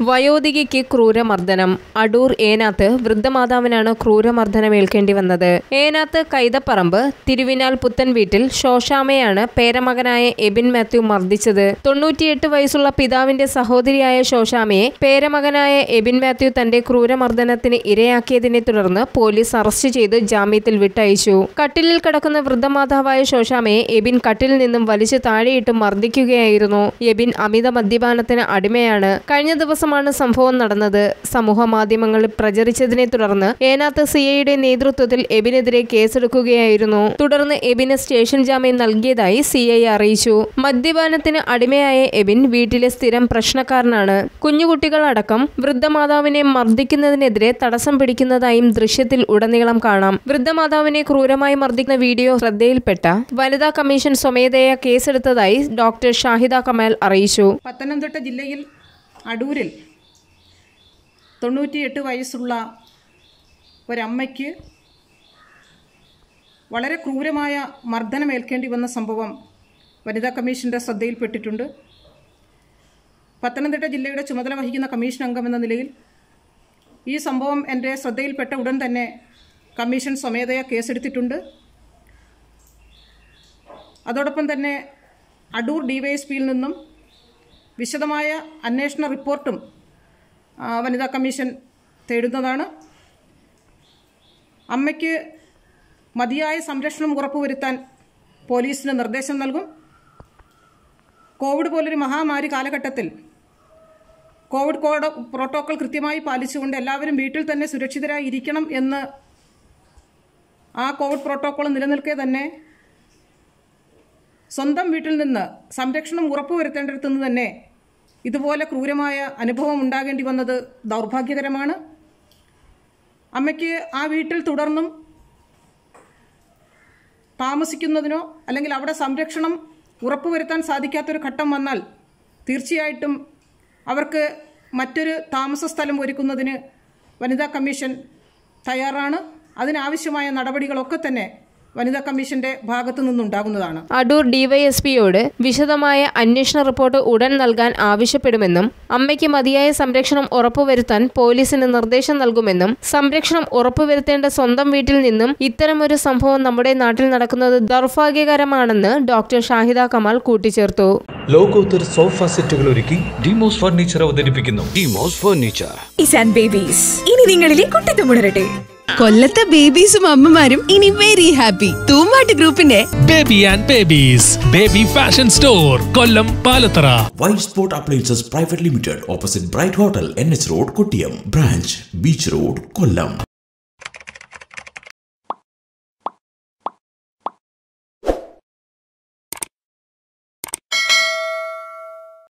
വയോധികയ്ക്ക് ക്രൂരമർദ്ദനം അടൂർ ഏനാത്ത് വൃദ്ധമാതാവിനാണ് ക്രൂരമർദ്ദനമേൽക്കേണ്ടി വന്നത് ഏനാത്ത് കൈതപ്പറമ്പ് തിരുവിനാൽ പുത്തൻ വീട്ടിൽ ശോശാമയാണ് പേരമകനായ എബിൻ മാത്യു മർദ്ദിച്ചത് തൊണ്ണൂറ്റിയെട്ട് വയസ്സുള്ള പിതാവിന്റെ സഹോദരിയായ ശോശാമയെ പേരമകനായ എബിൻ മാത്യു തന്റെ ക്രൂരമർദ്ദനത്തിന് ഇരയാക്കിയതിനെ തുടർന്ന് പോലീസ് അറസ്റ്റ് ചെയ്ത് ജാമ്യത്തിൽ വിട്ടയച്ചു കട്ടിലിൽ കിടക്കുന്ന വൃദ്ധമാതാവായ ശോശാമയെ എബിൻ കട്ടിലിൽ നിന്നും വലിച്ചു താഴെയിട്ട് മർദ്ദിക്കുകയായിരുന്നു എബിൻ അമിത മദ്യപാനത്തിന് അടിമയാണ് കഴിഞ്ഞ ദിവസമാണ് സംഭവം നടന്നത് സമൂഹ മാധ്യമങ്ങളിൽ പ്രചരിച്ചതിനെ തുടർന്ന് ഏനാത്ത് സിഐയുടെ നേതൃത്വത്തിൽ എബിനെതിരെ കേസെടുക്കുകയായിരുന്നു തുടർന്ന് എബിന് സ്റ്റേഷൻ ജാമ്യം നൽകിയതായി സിഐ അറിയിച്ചു മദ്യപാനത്തിന് അടിമയായ എബിൻ വീട്ടിലെ സ്ഥിരം പ്രശ്നക്കാരനാണ് കുഞ്ഞുകുട്ടികളടക്കം വൃദ്ധമാതാവിനെ മർദ്ദിക്കുന്നതിനെതിരെ തടസ്സം പിടിക്കുന്നതായും ദൃശ്യത്തിൽ ഉടനീളം കാണാം വൃദ്ധമാതാവിനെ ക്രൂരമായി മർദ്ദിക്കുന്ന വീഡിയോ ശ്രദ്ധയിൽപ്പെട്ട വനിതാ കമ്മീഷൻ സ്വമേധയാ കേസെടുത്തതായി ഡോക്ടർ ഷാഹിദ കമാൽ അറിയിച്ചു പത്തനംതിട്ട ജില്ലയിൽ അടൂരിൽ തൊണ്ണൂറ്റിയെട്ട് വയസ്സുള്ള ഒരമ്മയ്ക്ക് വളരെ ക്രൂരമായ മർദ്ദനമേൽക്കേണ്ടി വന്ന സംഭവം വനിതാ കമ്മീഷൻ്റെ ശ്രദ്ധയിൽപ്പെട്ടിട്ടുണ്ട് പത്തനംതിട്ട ജില്ലയുടെ ചുമതല വഹിക്കുന്ന കമ്മീഷൻ അംഗം എന്ന നിലയിൽ ഈ സംഭവം എൻ്റെ ശ്രദ്ധയിൽപ്പെട്ട ഉടൻ തന്നെ കമ്മീഷൻ സ്വമേധയാ കേസെടുത്തിട്ടുണ്ട് അതോടൊപ്പം തന്നെ അടൂർ ഡിവൈഎസ്പിയിൽ നിന്നും വിശദമായ അന്വേഷണ റിപ്പോർട്ടും ആ, വനിതാ കമ്മീഷൻ തേടുന്നതാണ് അമ്മയ്ക്ക് മതിയായ സംരക്ഷണം ഉറപ്പുവരുത്താൻ പോലീസിന് നിർദ്ദേശം നൽകും കോവിഡ് പോലൊരു മഹാമാരി കാലഘട്ടത്തിൽ കോവിഡ് കോഡ് പ്രോട്ടോക്കോൾ കൃത്യമായി പാലിച്ചുകൊണ്ട് എല്ലാവരും വീട്ടിൽ തന്നെ സുരക്ഷിതരായി ഇരിക്കണം എന്ന് ആ കോവിഡ് പ്രോട്ടോക്കോൾ നിലനിൽക്കെ തന്നെ സ്വന്തം വീട്ടിൽ നിന്ന് സംരക്ഷണം ഉറപ്പുവരുത്തേണ്ടിടത്തു നിന്ന് തന്നെ ഇതുപോലെ ക്രൂരമായ അനുഭവം ഉണ്ടാകേണ്ടി വന്നത് ദൗർഭാഗ്യകരമാണ് അമ്മയ്ക്ക് ആ വീട്ടിൽ തുടർന്നും താമസിക്കുന്നതിനോ അല്ലെങ്കിൽ അവിടെ സംരക്ഷണം ഉറപ്പുവരുത്താൻ സാധിക്കാത്തൊരു ഘട്ടം വന്നാൽ തീർച്ചയായിട്ടും അവർക്ക് മറ്റൊരു താമസ സ്ഥലം ഒരുക്കുന്നതിന് വനിതാ കമ്മീഷൻ തയ്യാറാണ് അതിനാവശ്യമായ നടപടികളൊക്കെ തന്നെ വനിതാ കമ്മീഷന്റെ ഭാഗത്തു നിന്നുണ്ടാകുന്നതാണ് അടൂർ ഡിവൈഎസ്പിയോട് വിശദമായ അന്വേഷണ റിപ്പോർട്ട് ഉടൻ നൽകാൻ ആവശ്യപ്പെടുമെന്നും അമ്മയ്ക്ക് മതിയായ സംരക്ഷണം ഉറപ്പുവരുത്താൻ പോലീസിന് നിർദ്ദേശം നൽകുമെന്നും സംരക്ഷണം ഉറപ്പുവരുത്തേണ്ട സ്വന്തം വീട്ടിൽ നിന്നും ഇത്തരമൊരു സംഭവം നമ്മുടെ നാട്ടിൽ നടക്കുന്നത് ദൗർഭാഗ്യകരമാണെന്ന് ഡോക്ടർ ഷാഹിദ കമാൽ കൂട്ടിച്ചേർത്തു ലോകോത്തര സോഫ സെറ്റുകൾ ഒരുക്കി ഡിമോസ് ഫർണിച്ചർ അവതരിപ്പിക്കുന്നു ഡിമോസ് ഫർണിച്ചർ ഇസാൻ ബേബീസ് ഇനി നിങ്ങളിലെ കുട്ടിത്തമുണരട്ടെ കൊല്ലത്തെ ബേബീസും അമ്മമാരും ഇനി വെരി ഹാപ്പി തൂമ്പാട്ട് ഗ്രൂപ്പിന്റെ baby and babies baby fashion store Kollam Palathara white spot appliances private limited opposite bright hotel N H road Kottiyam branch beach road Kollam